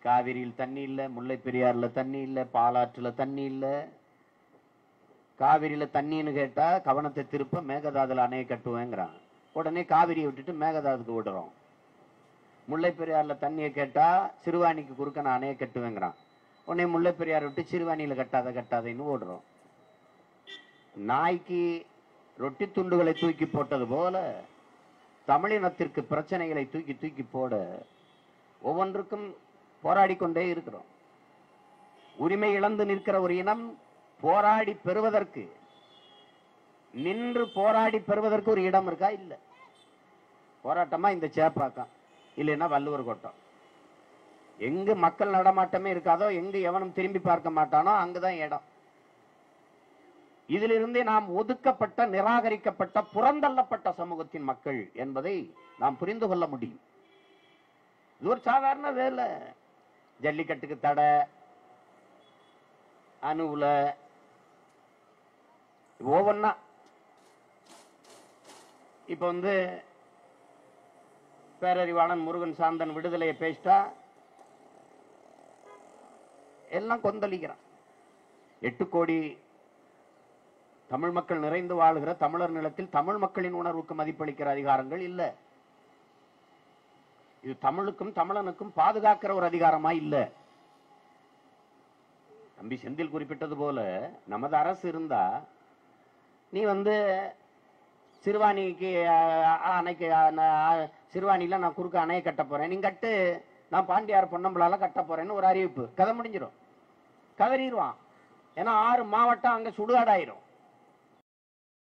காவிரியில் தண்ணி இல்ல முல்லை பெரியாறுல தண்ணி இல்ல பாலாற்றுல தண்ணி இல்ல காவிரியில தண்ணின்னு கேட்டா கவனத்தை திருப்ப மேகதாதுல அணையை கட்டுவேங்கிறான் உடனே காவிரியை விட்டுட்டு மேகதாதுக்கு விடுறோம் முல்லை பெரியாறுல தண்ணியை கேட்டா சிறுவாணிக்கு குறுக்க நான் அணையை கட்டுவேங்கிறான் உடனே முல்லை பெரியார் விட்டு சிறுவாணியில கட்டாத கட்டாதைன்னு ஓடுறோம் நாய்க்கு ரொட்டி துண்டுகளை தூக்கி போட்டது போல தமிழினத்திற்கு பிரச்சனைகளை தூக்கி தூக்கி போட ஒவ்வொன்றுக்கும் போராடி கொண்டே இருக்கிறோம் உரிமை இழந்து நிற்கிற ஒரு இனம் போராடி பெறுவதற்கு நின்று போராடி பெறுவதற்கு ஒரு இடம் இருக்கா இல்ல போராட்டமா இந்த சேப்பாக்கம் இல்லைன்னா வள்ளுவர் கோட்டம் எங்கு மக்கள் நடமாட்டமே இருக்காதோ எங்கு எவனும் திரும்பி பார்க்க மாட்டானோ அங்குதான் இடம் இதிலிருந்தே நாம் ஒதுக்கப்பட்ட நிராகரிக்கப்பட்ட புறந்தள்ளப்பட்ட சமூகத்தின் மக்கள் என்பதை நாம் புரிந்து கொள்ள முடியும் இது ஒரு சாதாரண வேலை ஜல்லிக்கட்டுக்கு தடை அணுவுல ஒவ்வொன்னா இப்ப வந்து பேரறிவாளன் முருகன் சாந்தன் விடுதலையை பேசிட்டா எல்லாம் கொந்தளிக்கிறான் எட்டு கோடி தமிழ் மக்கள் நிறைந்து வாழுகிற தமிழர் நிலத்தில் தமிழ் மக்களின் உணர்வுக்கு மதிப்பளிக்கிற அதிகாரங்கள் இல்ல இது தமிழுக்கும் தமிழனுக்கும் பாதுகாக்கிற ஒரு அதிகாரமா இல்ல தம்பி செந்தில் குறிப்பிட்டது போல நமது அரசு இருந்தா நீ வந்து சிறுவாணிக்கு அஹ், அணைக்கு அஹ், நான் சிறுவாணியில நான் குறுக்க அணையை கட்ட போறேன் நீ கட்டு நான் பாண்டியார் பொன்னம்பலால கட்ட போறேன்னு ஒரு அறிவிப்பு கதை முடிஞ்சிடும் கதறிடுவான் ஏன்னா ஆறு மாவட்டம் அங்க சுடுகாடாயிரும்